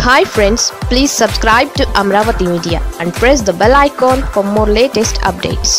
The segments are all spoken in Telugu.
hi friends please subscribe to Amaravati media and press the bell icon for more latest updates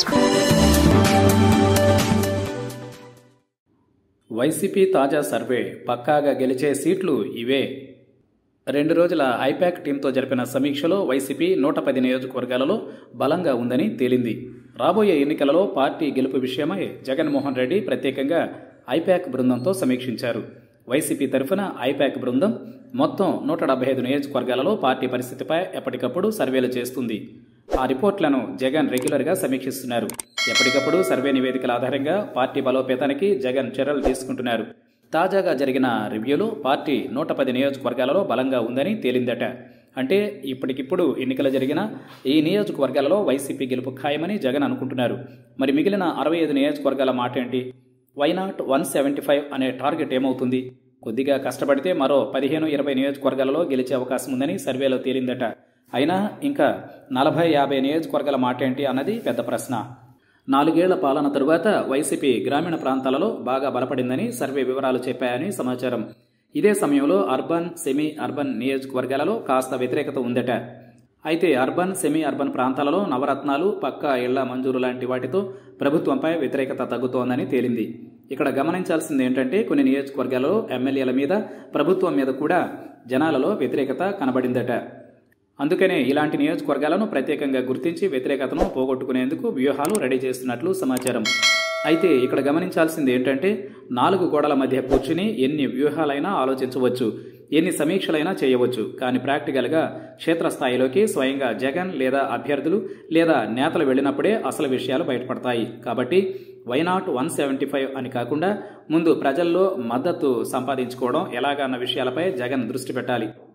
YCP తాజా సర్వే పక్కాగా గెలిచే సీట్లు ఇవే రెండు రోజుల ఐపాక్ టీంతో జరిపిన సమీక్షలో వైసీపీ నూట పది నియోజకవర్గాలలో బలంగా ఉందని తేలింది రాబోయే ఎన్నికలలో పార్టీ గెలుపు విషయమై జగన్మోహన్ రెడ్డి ప్రత్యేకంగా ఐపాక్ బృందంతో సమీక్షించారు వైసీపీ తరఫున ఐపాక్ బృందం మొత్తం నూట డెబ్బై ఐదు నియోజకవర్గాలలో పార్టీ పరిస్థితిపై ఎప్పటికప్పుడు సర్వేలు చేస్తుంది ఆ రిపోర్ట్లను జగన్ రెగ్యులర్గా సమీక్షిస్తున్నారు ఎప్పటికప్పుడు సర్వే నివేదికల ఆధారంగా పార్టీ బలోపేతానికి జగన్ చర్యలు తీసుకుంటున్నారు తాజాగా జరిగిన రివ్యూలో పార్టీ నూట పది నియోజకవర్గాలలో బలంగా ఉందని తేలిందట అంటే ఇప్పటికిప్పుడు ఎన్నికలు జరిగిన ఈ నియోజకవర్గాలలో వైసీపీ గెలుపు ఖాయమని జగన్ అనుకుంటున్నారు మరి మిగిలిన అరవై ఐదు నియోజకవర్గాల మాట ఏంటి వైనాట్ వన్ సెవెంటీ ఫైవ్ అనే టార్గెట్ ఏమవుతుంది కొద్దిగా కష్టపడితే మరో పదిహేను ఇరవై నియోజకవర్గాలలో గెలిచే అవకాశం ఉందని సర్వేలో తేలిందట అయినా ఇంకా నలభై యాభై నియోజకవర్గాల మాట ఏంటి అన్నది పెద్ద ప్రశ్న నాలుగేళ్ల పాలన తరువాత వైసీపీ గ్రామీణ ప్రాంతాలలో బాగా బలపడిందని సర్వే వివరాలు చెప్పాయని సమాచారం ఇదే సమయంలో అర్బన్ సెమీ అర్బన్ నియోజకవర్గాలలో కాస్త వ్యతిరేకత ఉందట అయితే అర్బన్ సెమీ అర్బన్ ప్రాంతాలలో నవరత్నాలు పక్కా ఇళ్ల మంజూరు లాంటి వాటితో ప్రభుత్వంపై వ్యతిరేకత తగ్గుతోందని తేలింది ఇక్కడ గమనించాల్సింది ఏంటంటే కొన్ని నియోజకవర్గాలలో ఎమ్మెల్యేల మీద ప్రభుత్వం మీద కూడా జనాలలో వ్యతిరేకత కనబడిందట అందుకనే ఇలాంటి నియోజకవర్గాలను ప్రత్యేకంగా గుర్తించి వ్యతిరేకతను పోగొట్టుకునేందుకు వ్యూహాలు రెడీ చేస్తున్నట్లు సమాచారం అయితే ఇక్కడ గమనించాల్సింది ఏంటంటే నాలుగు గోడల మధ్య కూర్చుని ఎన్ని వ్యూహాలైనా ఆలోచించవచ్చు ఎన్ని సమీక్షలైనా చేయవచ్చు కానీ ప్రాక్టికల్గా క్షేత్రస్థాయిలోకి స్వయంగా జగన్ లేదా అభ్యర్థులు లేదా నేతలు వెళ్ళినప్పుడే అసలు విషయాలు బయటపడతాయి కాబట్టి వైనాట్ వన్ సెవెంటీ ఫైవ్ అని కాకుండా ముందు ప్రజల్లో మద్దతు సంపాదించుకోవడం ఎలాగన్న విషయాలపై జగన్ దృష్టి పెట్టాలి